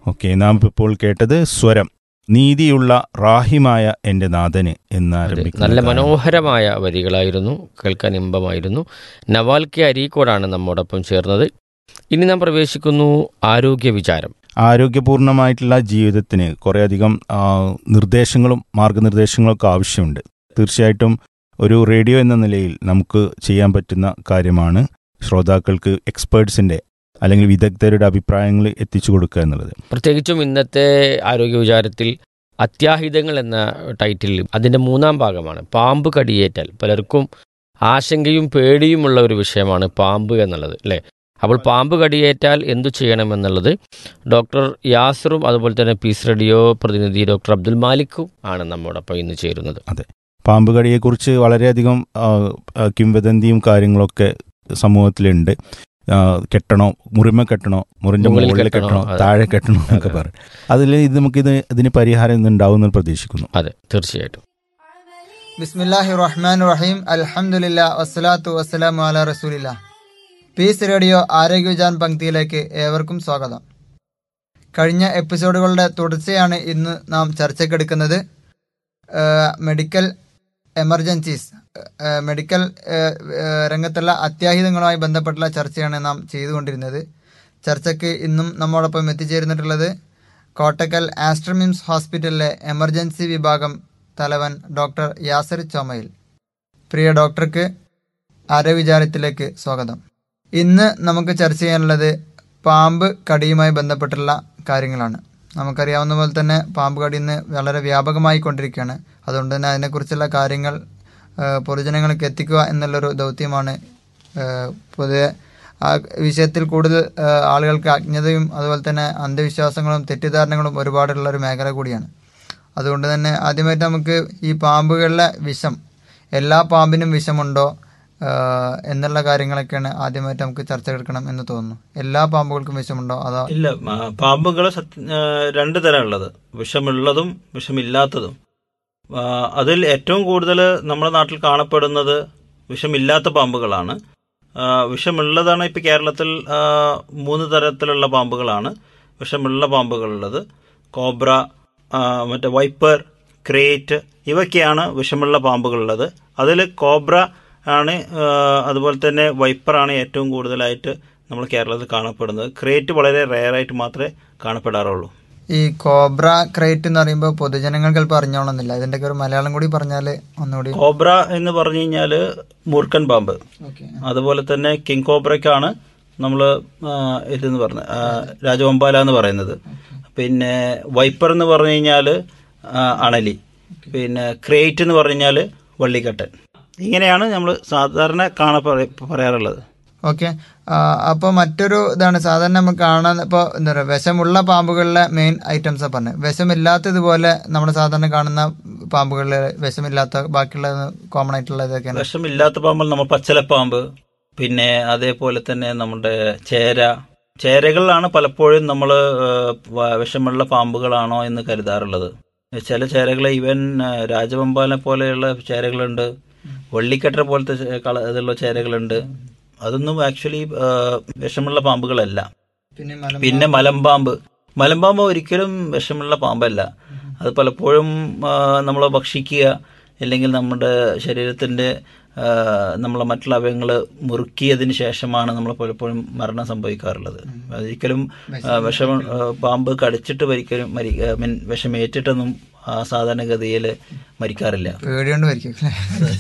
Okay നാം ഇപ്പോൾ കേട്ടത് സ്വരം നീതിയുള്ള റാഹിമായ എൻ്റെ നാഥന് എന്ന് അതെ, ആരംഭിക്കുന്ന നല്ല ഗാനം. മനോഹരമായ വരികളായിരുന്നു കേൾക്കാൻ ഇമ്പമായിരുന്നു നവാൽ കെ അരീക്കോടാണ് നമ്മോടൊപ്പം ചേർന്നത് ഇനി നാം പ്രവേശിക്കുന്നു ആരോഗ്യ വിചാരം ആരോഗ്യപൂർണമായിട്ടുള്ള ജീവിതത്തിന് കുറേയധികം ആ, നിർദ്ദേശങ്ങളും മാർഗനിർദ്ദേശങ്ങളൊക്കെ ആവശ്യമുണ്ട് തീർച്ചയായിട്ടും ഒരു റേഡിയോ എന്ന നിലയിൽ നമുക്ക് ചെയ്യാൻ പറ്റുന്ന കാര്യമാണ് ശ്രോതാക്കൾക്ക് എക്സ്പേർട്സിൻ്റെ അല്ലെങ്കിൽ വിദഗ്ധരുടെ അഭിപ്രായങ്ങൾ എത്തിച്ചു കൊടുക്കുക എന്നുള്ളത് പ്രത്യേകിച്ചും ഇന്നത്തെ ആരോഗ്യ വിചാരത്തിൽ അത്യാഹിതങ്ങൾ എന്ന ടൈറ്റിൽ അതിൻ്റെ മൂന്നാം ഭാഗമാണ് പാമ്പ് കടിയേറ്റാൽ പലർക്കും ആശങ്കയും പേടിയുമുള്ള ഒരു വിഷയമാണ് പാമ്പ് എന്നുള്ളത് അല്ലേ അപ്പോൾ പാമ്പ് കടിയേറ്റാൽ എന്തു ചെയ്യണമെന്നുള്ളത് ഡോക്ടർ യാസറും അതുപോലെ തന്നെ പീസ് റേഡിയോ പ്രതിനിധി ഡോക്ടർ അബ്ദുൽ മാലിക്കും ആണ് നമ്മോടൊപ്പം ഇന്ന് ചേരുന്നത് പാമ്പ് കടിയെക്കുറിച്ച് വളരെയധികം ആ, ആ, കിംവദന്തിയും കാര്യങ്ങളൊക്കെ സമൂഹത്തിലുണ്ട് ആ, കെട്ടണോ മുറിമ കെട്ടണോ മുറിന്റെ മുകളിൽ മുകളിൽ കെട്ടണോ, കെട്ടണോ അതെ. താഴെ കെട്ടണോ എന്നൊക്കെ പറയും അതിൽ ഇത് നമുക്കിത് ഇതിന് പരിഹാരം ഇന്ന് ഉണ്ടാവുമെന്ന് പ്രതീക്ഷിക്കുന്നു അതെ തീർച്ചയായിട്ടും ബിസ്മില്ലാഹി റഹ്മാൻ റഹീം അൽഹംദുലില്ലാ വസ്സലാത്തു വസ്സലാമു അല റസൂലില്ല പീസ് റേഡിയോ ആരോഗ്യവിചാൻ പങ്ക്തിയിലേക്ക് ഏവർക്കും സ്വാഗതം കഴിഞ്ഞ എപ്പിസോഡുകളുടെ തുടർച്ചയാണ് ഇന്ന് നാം ചർച്ചയ്ക്കെടുക്കുന്നത് ഏഹ്, മെഡിക്കൽ എമർജൻസീസ് ഏഹ്, മെഡിക്കൽ ഏഹ്, ഏഹ്, രംഗത്തുള്ള അത്യാഹിതങ്ങളുമായി ബന്ധപ്പെട്ടുള്ള ചർച്ചയാണ് നാം ചെയ്തുകൊണ്ടിരുന്നത് ചർച്ചയ്ക്ക് ഇന്നും നമ്മോടൊപ്പം എത്തിച്ചേർന്നിട്ടുള്ളത് കോട്ടക്കൽ ആസ്ട്രമിംസ് ഹോസ്പിറ്റലിലെ എമർജൻസി വിഭാഗം തലവൻ ഡോക്ടർ യാസർ ചൊമയിൽ പ്രിയ ഡോക്ടർക്ക് ആരോഗ്യവിചാരത്തിലേക്ക് സ്വാഗതം ഇന്ന് നമുക്ക് ചർച്ച ചെയ്യാനുള്ളത് പാമ്പ് കടിയുമായി ബന്ധപ്പെട്ടുള്ള കാര്യങ്ങളാണ് നമുക്കറിയാവുന്ന പോലെ തന്നെ പാമ്പ് കടി ഇന്ന് വളരെ വ്യാപകമായി കൊണ്ടിരിക്കുകയാണ് അതുകൊണ്ട് തന്നെ അതിനെക്കുറിച്ചുള്ള കാര്യങ്ങൾ ആ, പൊതുജനങ്ങൾക്ക് എത്തിക്കുക എന്നുള്ളൊരു ദൗത്യമാണ് ആ, പൊതുവെ ആ വിഷയത്തിൽ കൂടുതൽ ആ, ആളുകൾക്ക് അജ്ഞതയും അതുപോലെ തന്നെ അന്ധവിശ്വാസങ്ങളും തെറ്റിദ്ധാരണകളും ഒരുപാടുള്ള ഒരു മേഖല കൂടിയാണ് അതുകൊണ്ട് തന്നെ ആദ്യമായിട്ട് നമുക്ക് ഈ പാമ്പുകളിലെ വിഷം എല്ലാ പാമ്പിനും വിഷമുണ്ടോ ആ, എന്നുള്ള കാര്യങ്ങളൊക്കെയാണ് ആദ്യമായിട്ട് നമുക്ക് ചർച്ച എടുക്കണം എന്ന് തോന്നുന്നു എല്ലാ പാമ്പുകൾക്കും വിഷമുണ്ടോ അതോ ഇല്ല പാമ്പുകൾ രണ്ട് തരമുള്ളത് വിഷമുള്ളതും വിഷമില്ലാത്തതും ആ, അതിൽ ഏറ്റവും കൂടുതൽ നമ്മുടെ നാട്ടിൽ കാണപ്പെടുന്നത് വിഷമില്ലാത്ത പാമ്പുകളാണ് ആ, വിഷമുള്ളതാണ് ഇപ്പം കേരളത്തിൽ ആ, മൂന്ന് തരത്തിലുള്ള പാമ്പുകളാണ് വിഷമുള്ള പാമ്പുകളുള്ളത് കോബ്ര ആ, മറ്റേ വൈപ്പർ ക്രേറ്റ് ഇവയൊക്കെയാണ് വിഷമുള്ള പാമ്പുകളുള്ളത് അതിൽ കോബ്ര ആണ് ആ, അതുപോലെ തന്നെ വൈപ്പറാണ് ഏറ്റവും കൂടുതലായിട്ട് നമ്മൾ കേരളത്തിൽ കാണപ്പെടുന്നത് ക്രേറ്റ് വളരെ റെയറായിട്ട് മാത്രമേ കാണപ്പെടാറുള്ളൂ ഈ കോബ്ര ക്രേറ്റ് എന്ന് പറയുമ്പോൾ പൊതുജനങ്ങൾക്ക് ചിലപ്പോൾ അറിഞ്ഞോണമെന്നില്ല ഇതിൻ്റെയൊക്കെ ഒരു മലയാളം കൂടി പറഞ്ഞാൽ ഒന്നുകൂടി കോബ്ര എന്ന് പറഞ്ഞു കഴിഞ്ഞാൽ മൂർഖൻ പാമ്പ് ഓക്കെ അതുപോലെ തന്നെ കിങ് കോബ്രയ്ക്കാണ് നമ്മൾ ഇതെന്ന് പറഞ്ഞ ആ, രാജവമ്പാല എന്ന് പറയുന്നത് പിന്നെ വൈപ്പർ എന്ന് പറഞ്ഞു കഴിഞ്ഞാൽ അണലി പിന്നെ ക്രേറ്റ് എന്ന് പറഞ്ഞു കഴിഞ്ഞാൽ വള്ളിക്കട്ടൻ ഇങ്ങനെയാണ് നമ്മൾ സാധാരണ കാണ പറയാറുള്ളത് ഓക്കെ അപ്പോൾ മറ്റൊരു ഇതാണ് സാധാരണ നമുക്ക് കാണാൻ ഇപ്പോൾ എന്താ പറയുക വിഷമുള്ള പാമ്പുകളിലെ മെയിൻ ഐറ്റംസ് പറഞ്ഞത് വിഷമില്ലാത്തതുപോലെ നമ്മൾ സാധാരണ കാണുന്ന പാമ്പുകളിൽ വിഷമില്ലാത്ത ബാക്കിയുള്ള കോമൺ ആയിട്ടുള്ള ഇതൊക്കെയാണ് വിഷമില്ലാത്ത പാമ്പ് നമ്മൾ പച്ചലപ്പാമ്പ് പിന്നെ അതേപോലെ തന്നെ നമ്മുടെ ചേര ചേരകളിലാണ് പലപ്പോഴും നമ്മൾ വിഷമുള്ള പാമ്പുകളാണോ എന്ന് കരുതാറുള്ളത് ചില ചേരകൾ ഈവൻ രാജവമ്പാലെ പോലെയുള്ള ചേരകളുണ്ട് വള്ളിക്കട്ട പോലത്തെ ചേ- കള ഇതുള്ള ചേരകളുണ്ട് അതൊന്നും ആക്ച്വലി വിഷമുള്ള പാമ്പുകളല്ല പിന്നെ മലം പിന്നെ മലമ്പാമ്പ് മലമ്പാമ്പ് ഒരിക്കലും വിഷമുള്ള പാമ്പല്ല അത് പലപ്പോഴും നമ്മൾ ഭക്ഷിക്കുക അല്ലെങ്കിൽ നമ്മുടെ ശരീരത്തിൻ്റെ നമ്മളെ മറ്റുള്ള അവയവങ്ങൾ മുറുക്കിയതിന് ശേഷമാണ് നമ്മൾ പലപ്പോഴും മരണം സംഭവിക്കാറുള്ളത് ഒരിക്കലും ആ, വിഷം ആ, പാമ്പ് കടിച്ചിട്ട് മരിക്കലും മരി മീൻ വിഷമേറ്റിട്ടൊന്നും ആ, സാധാരണഗതിയിൽ മരിക്കാറില്ല പേടിയോണ്ട് വരിക്കും അല്ലേ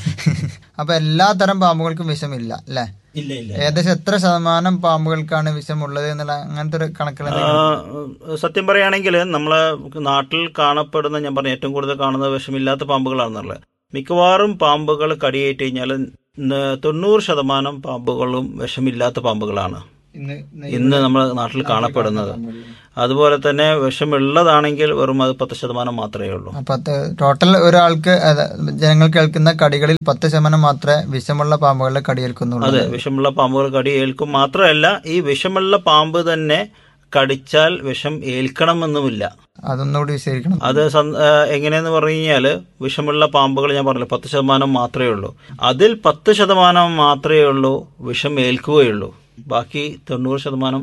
അപ്പൊ എല്ലാ തരം പാമ്പുകൾക്കും വിഷമില്ല അല്ലേ ഇല്ല ഇല്ല ഏകദേശം എത്ര ശതമാനം പാമ്പുകൾക്കാണ് വിഷമുള്ളത് എന്നുള്ള അങ്ങനത്തെ ഒരു കണക്കുകൾ ആ, സത്യം പറയുകയാണെങ്കിൽ നമ്മളെ നാട്ടിൽ കാണപ്പെടുന്ന ഞാൻ പറഞ്ഞ ഏറ്റവും കൂടുതൽ കാണുന്ന വിഷമില്ലാത്ത പാമ്പുകളാണെന്നുള്ളത് മിക്കവാറും പാമ്പുകൾ കടിയേറ്റ് കഴിഞ്ഞാൽ ന- തൊണ്ണൂറ് ശതമാനം പാമ്പുകളും വിഷമില്ലാത്ത പാമ്പുകളാണ് ഇന്ന് ഇന്ന് നമ്മുടെ നാട്ടിൽ കാണപ്പെടുന്നത് അതുപോലെ തന്നെ വിഷമുള്ളതാണെങ്കിൽ വെറും അത് പത്ത് ശതമാനം മാത്രമേ ഉള്ളൂ പത്ത് ടോട്ടൽ ഒരാൾക്ക് അത് ജനങ്ങൾ കേൾക്കുന്ന കടികളിൽ പത്ത് ശതമാനം മാത്രമേ വിഷമുള്ള പാമ്പുകളുടെ കടിയേൽക്കുന്നുള്ളൂ അതെ വിഷമുള്ള പാമ്പുകൾ കടി ഏൽക്കും മാത്രമല്ല ഈ വിഷമുള്ള പാമ്പ് തന്നെ കടിച്ചാൽ വിഷം ഏൽക്കണമെന്നുമില്ല അതൊന്നുകൂടി വിശദീകരിക്കണം അത് സന്- ആ, എങ്ങനെയെന്ന് പറഞ്ഞു കഴിഞ്ഞാൽ വിഷമുള്ള പാമ്പുകൾ ഞാൻ പറഞ്ഞില്ല പത്ത് ശതമാനം മാത്രമേ ഉള്ളൂ അതിൽ പത്ത് ശതമാനം മാത്രമേ ഉള്ളൂ വിഷം ഏൽക്കുകയുള്ളൂ ബാക്കി തൊണ്ണൂറ് ശതമാനം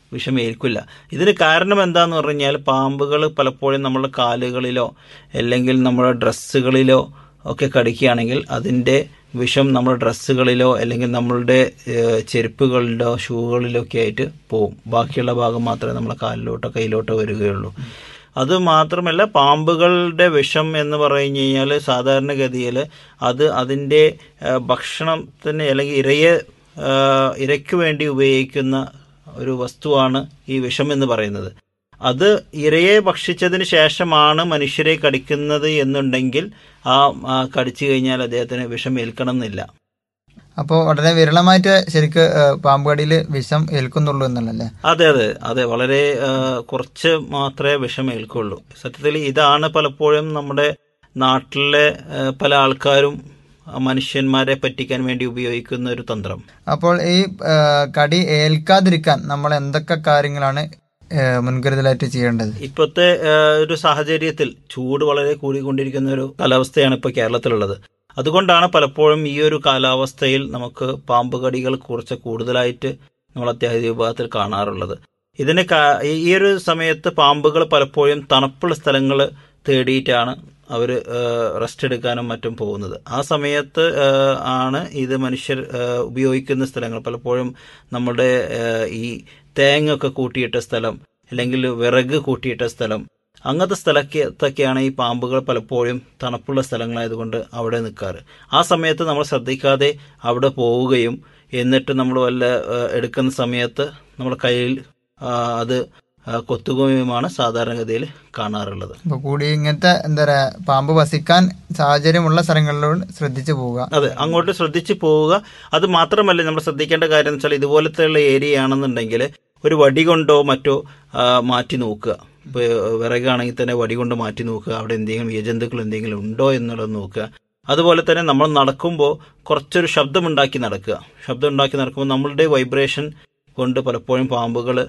വിഷം ഏൽക്കില്ല ഇതിന് കാരണം എന്താന്ന് പറഞ്ഞു കഴിഞ്ഞാൽ പാമ്പുകൾ പലപ്പോഴും നമ്മുടെ കാലുകളിലോ അല്ലെങ്കിൽ നമ്മുടെ ഡ്രസ്സുകളിലോ ഒക്കെ കടിക്കുകയാണെങ്കിൽ അതിൻ്റെ വിഷം നമ്മുടെ ഡ്രസ്സുകളിലോ അല്ലെങ്കിൽ നമ്മളുടെ ഏഹ്, ചെരുപ്പുകളിലോ ഷൂകളിലോ ഒക്കെ ആയിട്ട് പോവും ബാക്കിയുള്ള ഭാഗം മാത്രമേ നമ്മളെ കാലിലോട്ടോ കയ്യിലോട്ടോ വരികയുള്ളൂ അത് മാത്രമല്ല പാമ്പുകളുടെ വിഷം എന്ന് പറഞ്ഞു കഴിഞ്ഞാൽ സാധാരണഗതിയിൽ അത് അതിൻ്റെ ഏഹ്, ഭക്ഷണത്തിന് അല്ലെങ്കിൽ ഇരയെ ഏഹ്, ഇരയ്ക്ക് വേണ്ടി ഉപയോഗിക്കുന്ന ഒരു വസ്തുവാണ് ഈ വിഷം എന്ന് പറയുന്നത് അത് ഇരയെ ഭക്ഷിച്ചതിന് ശേഷമാണ് മനുഷ്യരെ കടിക്കുന്നത് എന്നുണ്ടെങ്കിൽ ആ ആ കടിച്ചു കഴിഞ്ഞാൽ അദ്ദേഹത്തിന് വിഷം ഏൽക്കണം എന്നില്ല അപ്പോൾ വളരെ വിരളമായിട്ട് ശരിക്ക് ഏഹ്, പാമ്പ് കടിയിൽ വിഷം ഏൽക്കുന്നുള്ളൂ എന്നുള്ളല്ലേ അതെ അതെ അതെ വളരെ ആ, കുറച്ച് മാത്രമേ വിഷം ഏൽക്കുള്ളൂ സത്യത്തിൽ ഇതാണ് പലപ്പോഴും നമ്മുടെ നാട്ടിലെ ആ, പല ആൾക്കാരും ആ, മനുഷ്യന്മാരെ പറ്റിക്കാൻ വേണ്ടി ഉപയോഗിക്കുന്ന ഒരു തന്ത്രം അപ്പോൾ ഈ ഏഹ്, കടി ഏൽക്കാതിരിക്കാൻ നമ്മൾ എന്തൊക്കെ കാര്യങ്ങളാണ് ഏഹ്, മുൻകരുതലായിട്ട് ചെയ്യേണ്ടത് ഇപ്പോഴത്തെ ആ, ഒരു സാഹചര്യത്തിൽ ചൂട് വളരെ കൂടിക്കൊണ്ടിരിക്കുന്ന ഒരു കാലാവസ്ഥയാണ് ഇപ്പോൾ കേരളത്തിലുള്ളത് അതുകൊണ്ടാണ് പലപ്പോഴും ഈ ഒരു കാലാവസ്ഥയിൽ നമുക്ക് പാമ്പ് കടികൾ കുറച്ച് കൂടുതലായിട്ട് നമ്മൾ അത്യാഹിത വിഭാഗത്തിൽ കാണാറുള്ളത് ഇതിന് കാ- ഈ- ഈ ഒരു സമയത്ത് പാമ്പുകൾ പലപ്പോഴും തണുപ്പുള്ള സ്ഥലങ്ങൾ തേടിയിട്ടാണ് അവർ റെസ്റ്റ് എടുക്കാനും മറ്റും പോകുന്നത് ആ സമയത്ത് ആ, ആണ് ഇത് മനുഷ്യർ ആ, ഉപയോഗിക്കുന്ന സ്ഥലങ്ങൾ പലപ്പോഴും നമ്മുടെ ആ, ഈ തേങ്ങ ഒക്കെ കൂട്ടിയിട്ട സ്ഥലം അല്ലെങ്കിൽ വിറക് കൂട്ടിയിട്ട സ്ഥലം അങ്ങനത്തെ സ്ഥലത്തൊക്കെയാണ് ഈ പാമ്പുകൾ പലപ്പോഴും തണുപ്പുള്ള സ്ഥലങ്ങളായതുകൊണ്ട് അവിടെ നിൽക്കാറ് ആ സമയത്ത് നമ്മൾ ശ്രദ്ധിക്കാതെ അവിടെ പോവുകയും എന്നിട്ട് നമ്മൾ വല്ല ആ, എടുക്കുന്ന സമയത്ത് നമ്മുടെ കയ്യിൽ ആ, അത് ആ, കൊത്തുകയുമാണ് സാധാരണഗതിയിൽ കാണാറുള്ളത് അപ്പോൾ കൂടി ഇങ്ങനത്തെ എന്താ പറയാ പാമ്പ് വസിക്കാൻ സാഹചര്യമുള്ള സ്ഥലങ്ങളിലോട് ശ്രദ്ധിച്ചു പോവുക അതെ അങ്ങോട്ട് ശ്രദ്ധിച്ചു പോവുക അത് മാത്രമല്ല നമ്മൾ ശ്രദ്ധിക്കേണ്ട കാര്യം എന്ന് വെച്ചാൽ ഇതുപോലത്തെയുള്ള ഏരിയ ആണെന്നുണ്ടെങ്കിൽ ഒരു വടി കൊണ്ടോ മറ്റോ ആ, മാറ്റി നോക്കുക ഇപ്പോൾ വിറകാണെങ്കിൽ തന്നെ വടി കൊണ്ട് മാറ്റി നോക്കുക അവിടെ എന്തെങ്കിലും ഇഴജന്തുക്കൾ എന്തെങ്കിലും ഉണ്ടോ എന്നുള്ളത് നോക്കുക അതുപോലെ തന്നെ നമ്മൾ നടക്കുമ്പോൾ കുറച്ചൊരു ശബ്ദമുണ്ടാക്കി നടക്കുക ശബ്ദം ഉണ്ടാക്കി നടക്കുമ്പോൾ നമ്മളുടെ വൈബ്രേഷൻ കൊണ്ട് പലപ്പോഴും പാമ്പുകൾ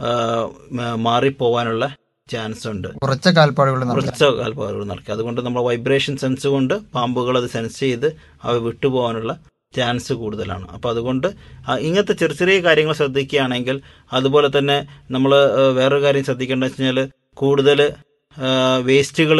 മാറിപ്പോവാനുള്ള ചാൻസ് ഉണ്ട് കുറച്ച കാൽപ്പാടുകൾ നടത്തുക കുറച്ച് കാൽപ്പാടുകൾ നടക്കുക അതുകൊണ്ട് നമ്മൾ വൈബ്രേഷൻ സെൻസ് കൊണ്ട് പാമ്പുകൾ അത് സെൻസ് ചെയ്ത് അവ വിട്ടുപോകാനുള്ള ചാൻസ് കൂടുതലാണ് അപ്പോൾ അതുകൊണ്ട് ആ ഇങ്ങനത്തെ ചെറിയ ചെറിയ കാര്യങ്ങൾ ശ്രദ്ധിക്കുകയാണെങ്കിൽ അതുപോലെ തന്നെ നമ്മൾ വേറൊരു കാര്യം ശ്രദ്ധിക്കേണ്ടത് വെച്ച് കഴിഞ്ഞാൽ കൂടുതൽ വേസ്റ്റുകൾ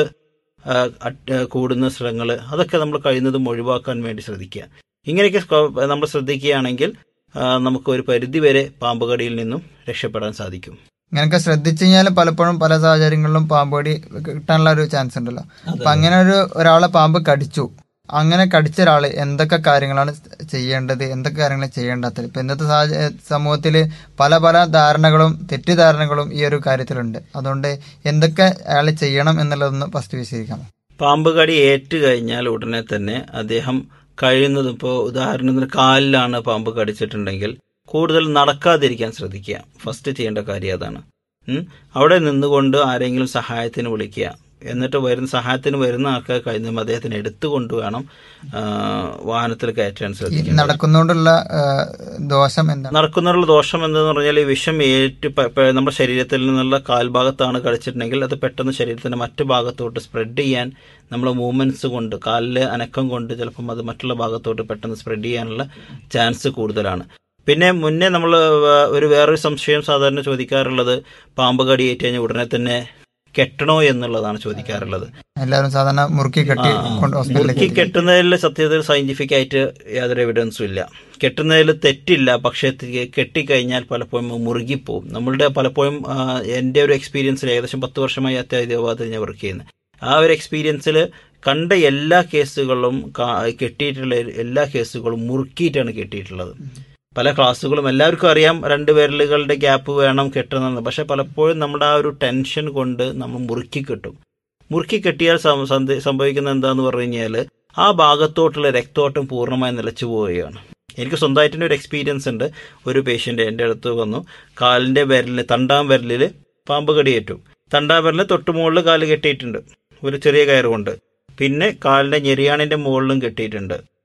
കൂടുന്ന സ്ഥലങ്ങൾ അതൊക്കെ നമ്മൾ കഴിയുന്നതും ഒഴിവാക്കാൻ വേണ്ടി ശ്രദ്ധിക്കുക ഇങ്ങനെയൊക്കെ സ്കോ- നമ്മൾ ശ്രദ്ധിക്കുകയാണെങ്കിൽ ആ, നമുക്ക് ഒരു പരിധി വരെ പാമ്പ് കടിയിൽ നിന്നും രക്ഷപ്പെടാൻ സാധിക്കും ഇങ്ങനെയൊക്കെ ശ്രദ്ധിച്ചു കഴിഞ്ഞാൽ പലപ്പോഴും പല സാഹചര്യങ്ങളിലും പാമ്പ് കടി കിട്ടാനുള്ള ഒരു ചാൻസ് ഉണ്ടല്ലോ അപ്പൊ അങ്ങനെ ഒരു ഒരാളെ പാമ്പ് കടിച്ചു അങ്ങനെ കടിച്ച ഒരാള് എന്തൊക്കെ കാര്യങ്ങളാണ് ചെയ്യേണ്ടത് എന്തൊക്കെ കാര്യങ്ങൾ ചെയ്യേണ്ടാത്തത് ഇപ്പൊ ഇന്നത്തെ സാഹച- സമൂഹത്തില് പല പല ധാരണകളും തെറ്റിദ്ധാരണകളും ഈ ഒരു കാര്യത്തിലുണ്ട് അതുകൊണ്ട് എന്തൊക്കെ അയാൾ ചെയ്യണം എന്നുള്ളതൊന്ന് ഫസ്റ്റ് വിശദീകരിക്കാം പാമ്പ് കടി ഏറ്റു കഴിഞ്ഞാൽ ഉടനെ തന്നെ അദ്ദേഹം കഴിയുന്നതും ഇപ്പോൾ ഉദാഹരണത്തിന് കാലിലാണ് പാമ്പ് കടിച്ചിട്ടുണ്ടെങ്കിൽ കൂടുതൽ നടക്കാതിരിക്കാൻ ശ്രദ്ധിക്കുക ഫസ്റ്റ് ചെയ്യേണ്ട കാര്യം അതാണ് ഉം. അവിടെ നിന്നുകൊണ്ട് ആരെങ്കിലും സഹായത്തിന് വിളിക്കുക എന്നിട്ട് വരുന്ന സഹായത്തിന് വരുന്ന ആൾക്കാർ കഴിഞ്ഞും അദ്ദേഹത്തിന് എടുത്തുകൊണ്ട് വേണം ആ, വാഹനത്തിൽ കയറ്റാൻ ഈ ശ്രദ്ധിക്കുക നടക്കുന്നതുകൊണ്ടുള്ള ആ, ദോഷം എന്താണ് നടക്കുന്നതിനുള്ള ദോഷം എന്തെന്ന് പറഞ്ഞാൽ ഈ വിഷം ഏറ്റു പ- പ- നമ്മുടെ ശരീരത്തിൽ നിന്നുള്ള കാൽഭാഗത്താണ് കടിച്ചിട്ടുണ്ടെങ്കിൽ അത് പെട്ടെന്ന് ശരീരത്തിന്റെ മറ്റു ഭാഗത്തോട്ട് സ്പ്രെഡ് ചെയ്യാൻ നമ്മളെ മൂവ്മെന്റ്സ് കൊണ്ട് കാലിലെ അനക്കം കൊണ്ട് ചിലപ്പം അത് മറ്റുള്ള ഭാഗത്തോട്ട് പെട്ടെന്ന് സ്പ്രെഡ് ചെയ്യാനുള്ള ചാൻസ് കൂടുതലാണ് പിന്നെ മുന്നേ നമ്മൾ ഒരു വേറൊരു സംശയം സാധാരണ ചോദിക്കാറുള്ളത് പാമ്പ് കടി ഏറ്റു കഴിഞ്ഞാൽ ഉടനെ തന്നെ കെട്ടണോ എന്നുള്ളതാണ് ചോദിക്കാറുള്ളത് എല്ലാവരും സാധാരണ മുറുക്കി കെട്ടി കൊണ്ട് ഹോസ്പിറ്റലിലേക്ക് മുറുക്കി കെട്ടുന്നതിൽ സത്യത്തിൽ സയന്റിഫിക് ആയിട്ട് യാതൊരു എവിഡൻസും ഇല്ല കെട്ടുന്നതിൽ തെറ്റില്ല പക്ഷേ തി- കെട്ടിക്കഴിഞ്ഞാൽ പലപ്പോഴും മുറുകിപ്പോവും നമ്മളുടെ പലപ്പോഴും ആ, എൻ്റെ ഒരു എക്സ്പീരിയൻസിൽ ഏകദേശം പത്ത് വർഷമായി അത്യാഹിതവാദത്തിൽ ഞാൻ വർക്ക് ചെയ്യുന്നത് ആ ഒരു എക്സ്പീരിയൻസിൽ കണ്ട എല്ലാ കേസുകളും കാ- കെട്ടിയിട്ടുള്ള എല്ലാ കേസുകളും മുറുക്കിയിട്ടാണ് കെട്ടിയിട്ടുള്ളത് പല ക്ലാസ്സുകളും എല്ലാവർക്കും അറിയാം രണ്ട് വിരലുകളുടെ ഗ്യാപ്പ് വേണം കെട്ടുന്നത് പക്ഷെ പലപ്പോഴും നമ്മുടെ ആ ഒരു ടെൻഷൻ കൊണ്ട് നമ്മൾ മുറുക്കി കെട്ടും മുറുക്കി കെട്ടിയാൽ സം- സന്ധ- സംഭവിക്കുന്നത് എന്താന്ന് പറഞ്ഞു കഴിഞ്ഞാൽ ആ ഭാഗത്തോട്ടുള്ള രക്തോട്ടം പൂർണ്ണമായി നിലച്ചു പോവുകയാണ് എനിക്ക് സ്വന്തമായിട്ടിൻ്റെ ഒരു എക്സ്പീരിയൻസ് ഉണ്ട് ഒരു പേഷ്യൻ്റ് എൻ്റെ അടുത്ത് വന്നു കാലിൻ്റെ വിരലിന് തണ്ടാം വിരലിൽ പാമ്പ് കടിയേറ്റു തണ്ടാം വിരലിന് തൊട്ട് മുകളിൽ കാല് കെട്ടിയിട്ടുണ്ട് ഒരു ചെറിയ കയറ് കൊണ്ട് പിന്നെ കാലിൻ്റെ ഞെരിയാണിൻ്റെ മുകളിലും കെട്ടിയിട്ടുണ്ട്